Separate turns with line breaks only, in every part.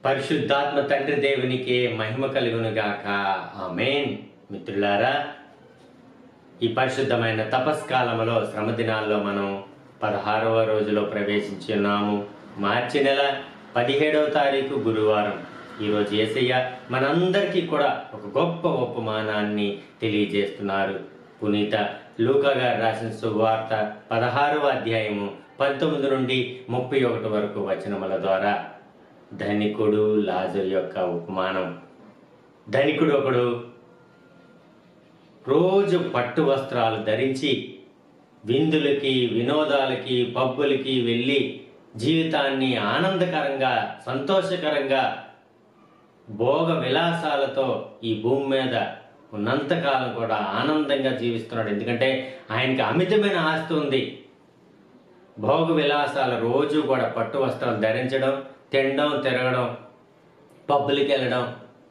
పరిశుద్ధాత్మ తండ్రి దేవునికి మహిమ కలుగును గాక ఆమేన్ మిత్రులారా ఈ పరిశుద్ధమైన తపస్కాలంలో శ్రమ దినాల్లో మనం పదహారవ రోజులో ప్రవేశించి ఉన్నాము మార్చి నెల పదిహేడవ తారీఖు గురువారం ఈరోజు ఏసయ్య మనందరికీ కూడా ఒక గొప్ప ఉపమానాన్ని తెలియజేస్తున్నారు పునీత లూకా గారు రాసిన సువార్త పదహారవ అధ్యాయము పంతొమ్మిది నుండి ముప్పై ఒకటి వరకు వచనముల ద్వారా ధనికుడు లాజరు యొక్క ఉపమానం ధనికుడు ఒకడు రోజు పట్టు వస్త్రాలు ధరించి విందులకి వినోదాలకి పబ్బులకి వెళ్ళి జీవితాన్ని ఆనందకరంగా సంతోషకరంగా భోగ విలాసాలతో ఈ భూమి మీద ఉన్నంతకాలం కూడా ఆనందంగా జీవిస్తున్నాడు ఎందుకంటే ఆయనకి అమితమైన ఆస్తి ఉంది భోగ విలాసాల రోజు కూడా పట్టు వస్త్రాలు ధరించడం తినడం తిరగడం పబ్బులకి వెళ్ళడం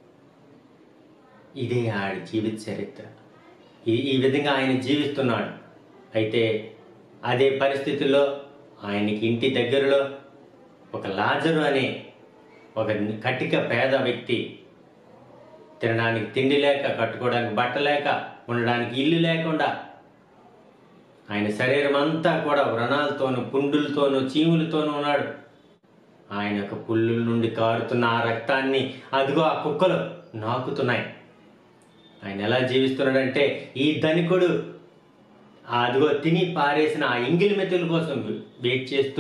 ఇదే ఆడి జీవిత చరిత్ర ఈ ఈ విధంగా ఆయన జీవిస్తున్నాడు అయితే అదే పరిస్థితుల్లో ఆయనకి ఇంటి దగ్గరలో ఒక లాజరు అనే ఒక కటిక పేద వ్యక్తి తినడానికి తిండి లేక కట్టుకోవడానికి బట్ట లేక ఉండడానికి ఇల్లు లేకుండా ఆయన శరీరం అంతా కూడా వ్రణాలతోనూ పుండులతోనూ చీములతోనూ ఉన్నాడు ఆయన యొక్క పుల్లుల నుండి కారుతున్న ఆ రక్తాన్ని అదిగో ఆ కుక్కలు నాకుతున్నాయి ఆయన ఎలా జీవిస్తున్నాడంటే ఈ ధనికుడు ఆ అదిగో తిని పారేసిన ఆ ఎంగిలి మెతుల కోసం వెయిట్ చేస్తూ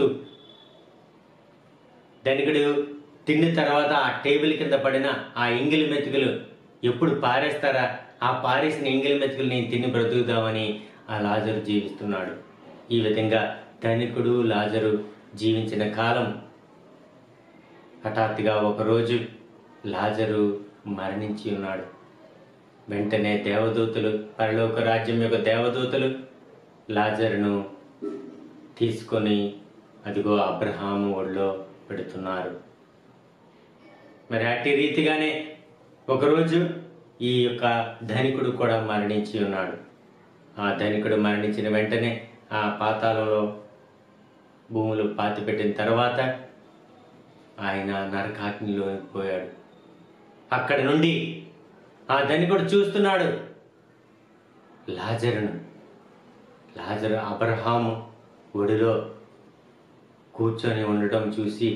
ధనికుడు తిన్న తర్వాత ఆ టేబుల్ కింద పడిన ఆ ఎంగిలి మెతుకులు ఎప్పుడు పారేస్తారా ఆ పారేసిన ఎంగిలి మెతుకులు నేను తిని బ్రతుకుదామని ఆ లాజరు జీవిస్తున్నాడు ఈ విధంగా ధనికుడు లాజరు జీవించిన కాలం హఠాత్తుగా ఒకరోజు లాజరు మరణించి ఉన్నాడు వెంటనే దేవదూతలు పరలోక రాజ్యం యొక్క దేవదూతలు లాజరును తీసుకొని అదిగో అబ్రహాము ఒళ్ళో పెడుతున్నారు మరి అట్టి రీతిగానే ఒకరోజు ఈ యొక్క ధనికుడు కూడా మరణించి ఉన్నాడు ఆ ధనికుడు మరణించిన వెంటనే ఆ పాతాళంలో భూములు పాతిపెట్టిన తర్వాత ఆయన నరకాగ్నిలోకి పోయాడు అక్కడి నుండి ఆ ధనికుడు చూస్తున్నాడు లాజరును లాజరు అబ్రహాము ఒడిలో కూర్చొని ఉండటం చూసి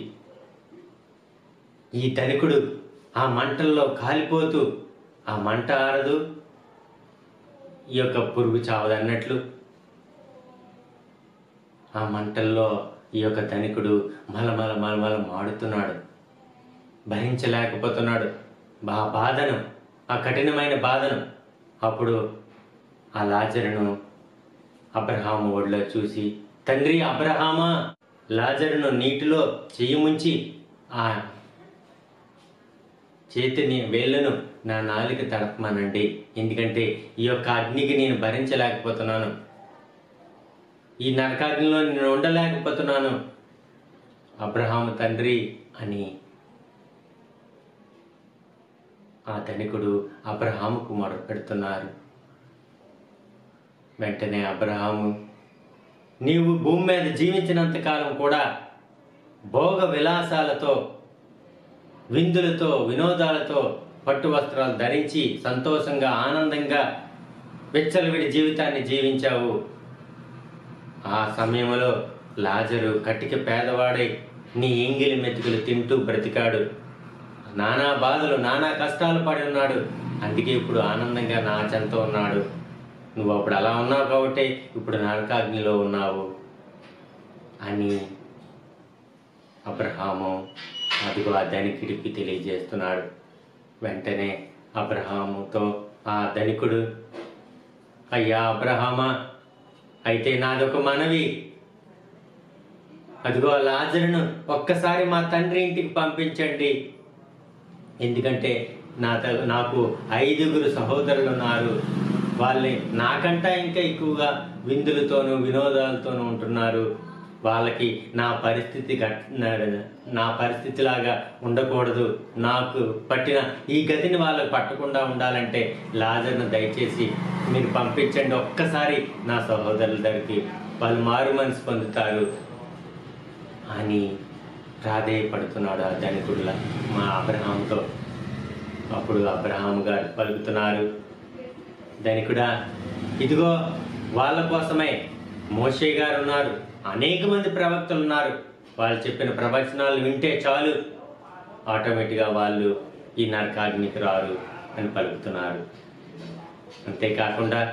ఈ ధనికుడు ఆ మంటల్లో కాలిపోతూ ఆ మంట ఆరదు ఈ యొక్క పురుగు చావదన్నట్లు ఆ మంటల్లో ఈ యొక్క ధనికుడు మలమల మలమల మాడుతున్నాడు భరించలేకపోతున్నాడు బా బాధను ఆ కఠినమైన బాధను అప్పుడు ఆ లాజరును అబ్రహాము ఒడిలో చూసి తండ్రి అబ్రహామా లాజరును నీటిలో చెయ్యి ముంచి ఆ చేతిని వేళ్ళను నా నాలుక తడపమానండి ఎందుకంటే ఈ యొక్క అగ్నికి నేను భరించలేకపోతున్నాను ఈ నరకాగ్నిలో నేను ఉండలేకపోతున్నాను అబ్రహాము తండ్రి అని ఆ ధనికుడు అబ్రహాముకు మొదలు పెడుతున్నారు వెంటనే అబ్రహాము నీవు భూమి మీద జీవించినంత కాలం కూడా భోగ విలాసాలతో విందులతో వినోదాలతో పట్టు వస్త్రాలు ధరించి సంతోషంగా ఆనందంగా వెచ్చలవిడి జీవితాన్ని జీవించావు ఆ సమయంలో లాజరు కట్టిక పేదవాడై నీ ఎంగిలి మెతుకులు తింటూ బ్రతికాడు నానా బాధలు నానా కష్టాలు పడి ఉన్నాడు అందుకే ఇప్పుడు ఆనందంగా నా చెంత ఉన్నాడు నువ్వు అప్పుడు అలా ఉన్నావు కాబట్టి ఇప్పుడు నరకాగ్నిలో ఉన్నావు అని అబ్రహాము అదిగో ఆ ధనికుడికి తెలియజేస్తున్నాడు వెంటనే అబ్రహాముతో ఆ ధనికుడు అయ్యా అబ్రహామా అయితే నాదొక మనవి అదిగో లాజరును ఒక్కసారి మా తండ్రి ఇంటికి పంపించండి ఎందుకంటే నా త- నాకు ఐదుగురు సహోదరులు ఉన్నారు వాళ్ళని నాకంటా ఇంకా ఎక్కువగా విందులతోనూ వినోదాలతోనూ ఉంటున్నారు వాళ్ళకి నా పరిస్థితి గట్- నా- నా పరిస్థితిలాగా ఉండకూడదు నాకు పట్టిన ఈ గతిని వాళ్ళకి పట్టకుండా ఉండాలంటే లాజర్ను దయచేసి మీరు పంపించండి ఒక్కసారి నా సహోదరుల దగ్గరికి వాళ్ళు మారు మనసు పొందుతారు అని ప్రాధేయపడుతున్నాడు ఆ ధనికుడులా మా అబ్రహాంతో అప్పుడు అబ్రహాం గారు పలుకుతున్నారు ధనికుడా ఇదిగో వాళ్ళ కోసమే మోషే గారు ఉన్నారు అనేక మంది ప్రవక్తలు ఉన్నారు వాళ్ళు చెప్పిన ప్రవచనాలు వింటే చాలు ఆటోమేటిక్గా వాళ్ళు ఈ నరకాగ్నికి రారు అని పలుకుతున్నారు అంతేకాకుండా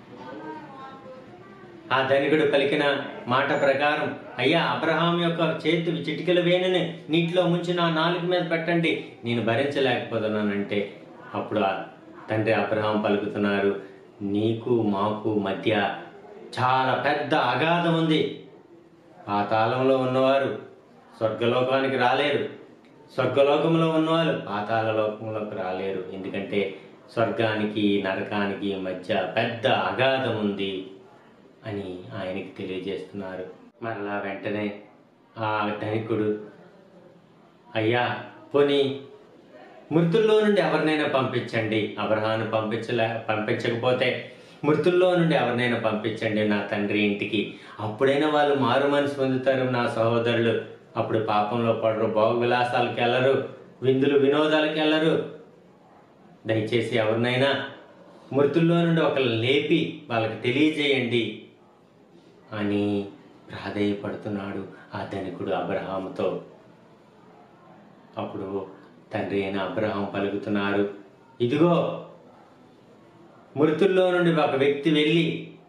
ఆ ధనికుడు పలికిన మాట ప్రకారం అయ్యా అబ్రహాం యొక్క చేతి చిటికెల వేణుని నీటిలో ముంచి నా నాలుగు మీద పెట్టండి నేను భరించలేకపోతున్నానంటే అప్పుడు ఆ తండ్రి అబ్రహాం పలుకుతున్నారు నీకు మాకు మధ్య చాలా పెద్ద అగాధం ఉంది పాతాళంలో ఉన్నవారు స్వర్గలోకానికి రాలేరు స్వర్గలోకంలో ఉన్నవారు పాతాళ లోకంలోకి రాలేరు ఎందుకంటే స్వర్గానికి నరకానికి మధ్య పెద్ద అగాధం ఉంది అని ఆయనకి తెలియజేస్తున్నారు మరలా వెంటనే ఆ ధనికుడు అయ్యా పోనీ మృతుల్లో నుండి ఎవరినైనా పంపించండి అబ్రహాను పంపించలే పంపించకపోతే మృతుల్లో నుండి ఎవరినైనా పంపించండి నా తండ్రి ఇంటికి అప్పుడైనా వాళ్ళు మారు మనసు పొందుతారు నా సహోదరులు అప్పుడు పాపంలో పడరు బాగు విలాసాలకు వెళ్ళరు విందులు వినోదాలకు వెళ్ళరు దయచేసి ఎవరినైనా మృతుల్లో నుండి ఒకరు లేపి వాళ్ళకి తెలియజేయండి అని ప్రాధేయపడుతున్నాడు ఆ ధనికుడు అబ్రహాముతో అప్పుడు తండ్రి అయిన అబ్రహాం పలుకుతున్నారు ఇదిగో మృతుల్లో నుండి ఒక వ్యక్తి వెళ్ళి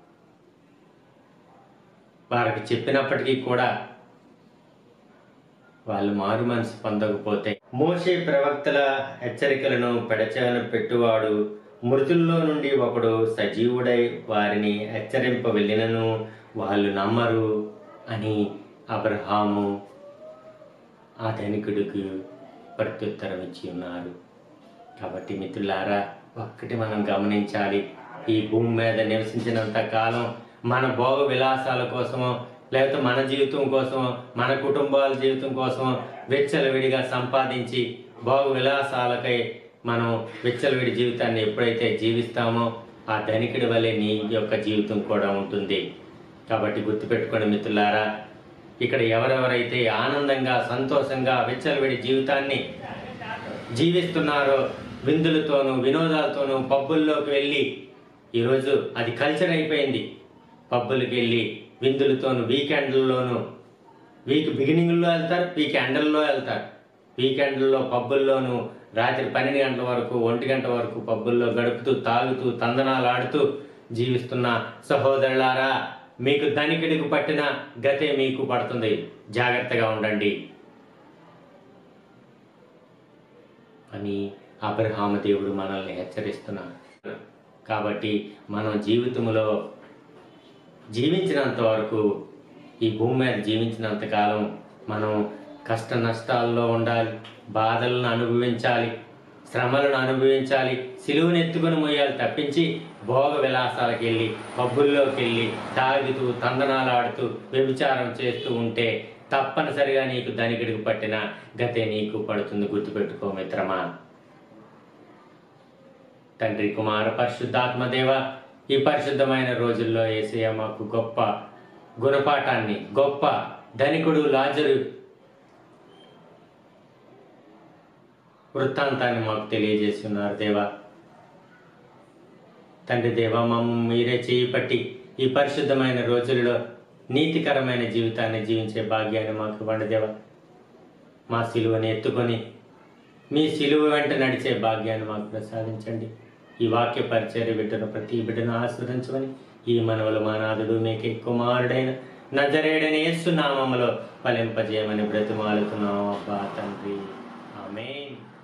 వారికి చెప్పినప్పటికీ కూడా వాళ్ళు మారు మనసు పొందకపోతే మోషే ప్రవక్తల హెచ్చరికలను పెడచెవన పెట్టువాడు మృతుల్లో నుండి ఒకడు సజీవుడై వారిని హెచ్చరింప వెళ్ళినను వాళ్ళు నమ్మరు అని అబ్రహాము ఆ ధనికుడికి ప్రత్యుత్తరం ఇచ్చి ఉన్నారు కాబట్టి మిత్రులారా ఒక్కటి మనం గమనించాలి ఈ భూమి మీద నివసించినంత కాలం మన భోగ విలాసాల కోసమో లేకపోతే మన జీవితం కోసమో మన కుటుంబాల జీవితం కోసమో విచ్చలవిడిగా సంపాదించి భోగ విలాసాలకై మనం విచ్చలవిడి జీవితాన్ని ఎప్పుడైతే జీవిస్తామో ఆ ధనికుడి వల్లే నీ యొక్క జీవితం కూడా ఉంటుంది కాబట్టి గుర్తుపెట్టుకోండి మిత్రులారా ఇక్కడ ఎవరెవరైతే ఆనందంగా సంతోషంగా విచ్చలవిడి జీవితాన్ని జీవిస్తున్నారో విందులతోనూ వినోదాలతోనూ పబ్బుల్లోకి వెళ్ళి ఈరోజు అది కల్చర్ అయిపోయింది పబ్బులకి వెళ్ళి విందులతోనూ వీకెండ్లలోనూ వీక్ బిగినింగ్లో వెళ్తారు వీకెండ్లలో వెళ్తారు వీకెండ్లలో పబ్బుల్లోనూ రాత్రి పన్నెండు గంటల వరకు ఒంటి గంట వరకు పబ్బుల్లో గడుపుతూ తాగుతూ తందనాలు ఆడుతూ జీవిస్తున్న సహోదరులారా మీకు ధనికుడికి పట్టిన గతే మీకు పడుతుంది జాగ్రత్తగా ఉండండి అని అబ్రహామ దేవుడు మనల్ని హెచ్చరిస్తున్నాడు కాబట్టి మనం జీవితంలో జీవించినంత వరకు ఈ భూమి మీద జీవించినంత కాలం మనం కష్ట నష్టాల్లో ఉండాలి బాధలను అనుభవించాలి శ్రమలను అనుభవించాలి సిలువను ఎత్తుకుని మోయాలి తప్పించి భోగ విలాసాలకు వెళ్ళి పబ్బుల్లోకి వెళ్ళి తాగుతూ తందనాలు ఆడుతూ వ్యభిచారం చేస్తూ ఉంటే తప్పనిసరిగా నీకు ధనికుడికి పట్టిన గతే నీకు పడుతుంది గుర్తుపెట్టుకో మిత్రమా తండ్రి కుమార పరిశుద్ధాత్మదేవ ఈ పరిశుద్ధమైన రోజుల్లో ఏసయ్య మాకు గొప్ప గుణపాఠాన్ని గొప్ప ధనికుడు లాజరు వృత్తాంతాన్ని మాకు తెలియజేసి ఉన్నారు దేవా తండ్రి దేవా మమ్మ మీరే చేయి పట్టి ఈ పరిశుద్ధమైన రోజులలో నీతికరమైన జీవితాన్ని జీవించే భాగ్యాన్ని మాకు ఇవ్వండి దేవా మా సిలువని ఎత్తుకొని మీ సిలువ వెంట నడిచే భాగ్యాన్ని మాకు ప్రసాదించండి ఈ వాక్య పరిచర్య బిడ్డను ప్రతి బిడ్డను ఆస్వాదించమని ఈ మనవలు మానాథుడు మీకే కుమారుడైన నజరేడని యేసు నామములో ఫలింపజేయమని బ్రతిమాలుతున్నాం అబ్బా తండ్రి ఆమేన్